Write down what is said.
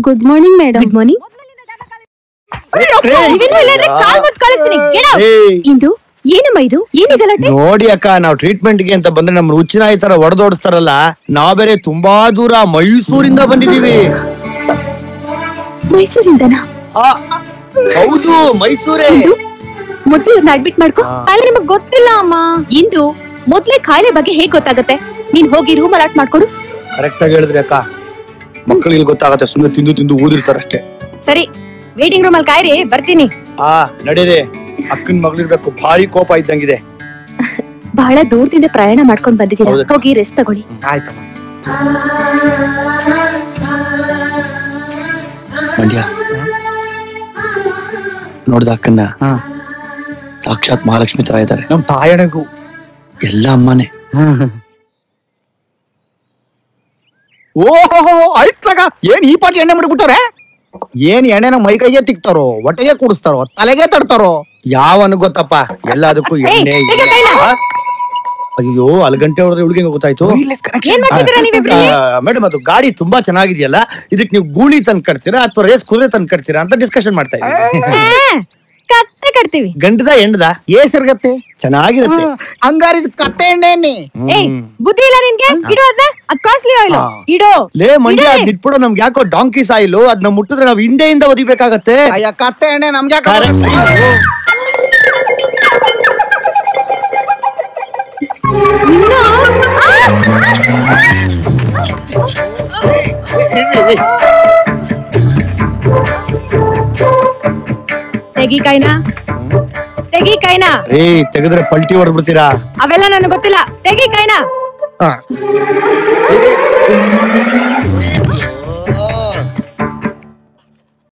Good morning madam good morning ಇಂದು ಏನಮ್ಮ ಇದು ಏನೇ ಗಲಾಟೆ ನೋಡಿ ಅಕ್ಕ ನಾವು ಟ್ರೀಟ್ಮೆಂಟ್ ಗೆ ಅಂತ ಬಂದ್ರೆ ನಮ್ಮ ರುಚಿನ ಈ ತರ ಒಡೆದೋಡಿಸ್ತಾರಲ್ಲ ನಾವ್ ಬೇರೆ ತುಂಬಾ ದೂರ ಮೈಸೂರಿಂದ ಬಂದಿದೀವಿ ಮೈಸೂರಿಂದನಾ ಆ, ಹೌದು ಮೈಸೂರೇ ಇಂದು ಮೊದ್ಲು ಇವ್ರನ್ನ ಅಡ್ಮಿಟ್ ಮಾಡ್ಕೊ ಕಾಯಿಲೆ ನಿಮಗ್ ಗೊತ್ತಿಲ್ಲ ಅಮ್ಮ ಇಂದು ಮೊದ್ಲೇ ಕಾಯಿಲೆ ಬಗ್ಗೆ ಹೇಗ್ ಗೊತ್ತಾಗತ್ತೆ ನೀನ್ ಹೋಗಿ ರೂಮ್ ಅಲಾಟ್ ಮಾಡ್ಕೊಡು ಕರೆಕ್ಟ್ ಆಗಿ ಹೇಳಿದ್ರಿ ಅಕ್ಕ ಮಕ್ಕಳಿಗೆ ಗೊತ್ತಾಗತ್ತೆ ಸುಮ್ಮನೆ ತಿಂದು ತಿಂದು ಊದಿರ್ತಾರಷ್ಟೇ ಸರಿ ವೇಟಿಂಗ್ ರೂಮ್ ಅಲ್ಲಿ ಕಾಯಿರಿ ಬರ್ತೀನಿ ಆ ನಡೀರಿ ಅಕ್ಕನ್ ಮಗಳಿರ್ಬೇಕು ಭಾರಿ ಕೋಪ ಇದ್ದಂಗಿದೆ ಬಹಳ ದೂರದಿಂದ ಪ್ರಯಾಣ ಮಾಡ್ಕೊಂಡ್ ಬಂದಿದ್ದೀರಾ ಹೌದು. ಹೋಗಿ ರೆಸ್ಟ್ ತಗೊಳ್ಳಿ ಆಯ್ತು ಮಂಡ್ಯ ನೋಡ್ದ ಅಕ್ಕನ್ನ ಸಾಕ್ಷಾತ್ ಮಹಾಲಕ್ಷ್ಮಿ ತರ ಇದ್ದಾರೆ ನಮ್ ತಾಯಣಗೂ ಎಲ್ಲ ಅಮ್ಮನೇ ಓಹೋ ಆಯ್ತಾಗ ಏನ್ ಈ ಪಾಟಿ ಎಣ್ಣೆ ಮಾಡಿಬಿಟ್ಟವ್ರೆ ಏನ್ ಎಣ್ಣೆನ ಮೈಕೈಗೆ ತಿಕ್ತಾರೋ ಹೊಟ್ಟೆಗೆ ಕುಡಿಸ್ತಾರೋ ತಲೆಗೆ ತಡ್ತಾರೋ ಯಾವನು ಗೊತ್ತಪ್ಪ ಎಲ್ಲದಕ್ಕೂ ಎಣ್ಣೆ ಏಯ್, ತೆಗೆ ಕೈನ. ಆ? ಅಯ್ಯೋ ಅಲ್ಲಿ ಗಂಟೆ ಹೊಡೆದ್ರೆ ಹುಡುಗಿ ಗೊತ್ತಾಯ್ತು ಏನ್ ಮಾಡ್ತಿದ್ದೀರಾ ನೀವಿಬ್ರು ಮೇಡಮ್ ಅದು ಗಾಡಿ ತುಂಬಾ ಚೆನ್ನಾಗಿದೆಯಲ್ಲ ಇದಕ್ ನೀವು ಗೂಳಿ ತಂದ್ ಕಟ್ತೀರಾ ಅಥವಾ ರೇಸ್ ಕುದುರೆ ತಂದ್ ಕಟ್ತೀರಾ ಅಂತ ಡಿಸ್ಕಷನ್ ಮಾಡ್ತಾ ಇದ್ದೀವಿ ಕತ್ತೆ ಕಟ್ತೀವಿ ಗಂಡದ ಎಂಡದ ಏಸರ್ಗತ್ತೆ ಚೆನ್ನಾಗಿರುತ್ತೆ ಹಂಗಾರಿದ್ ಕತ್ತೆ ಎಣ್ಣೆ ಎಣ್ಣೆ ಏಯ್ ಬುದ್ಧಿ ಇಲ್ಲ ನಿನ್ಗೆ ಇಡು ಅದ್ನ ಅದ್ ಕಾಸ್ಟ್ಲಿ ಆಯಿಲ್ ಹಾ. ಇಡು ಲೇ ಮಂಡ್ಯ ಇಡೆ. ಅದ್ ಇಟ್ಬಿಡು ನಮ್ಗೆ ಯಾಕೋ ಡಾಂಕಿ ಸಾಯಿಲು ಅದನ್ನ ಮುಟ್ಟಿದ್ರೆ ನಾವ್ ಹಿಂದೆಯಿಂದ ಒದಿಬೇಕಾಗತ್ತೆ ಅಯ್ಯ ಕತ್ತೆ ಎಣ್ಣೆ ನಮ್ಗೆ Correct. ತೆಗಿ ಕೈನಾ ತೆಗಿ ಕೈನಾ ರೀ ತೆಗೆದ್ರೆ ಪಲ್ಟಿ ಹೊಡ್ಬಿಡ್ತೀರಾ ಅವೆಲ್ಲ ನನಗೆ ಗೊತ್ತಿಲ್ಲ ತೆಗಿ ಕೈನಾ ಹಾ.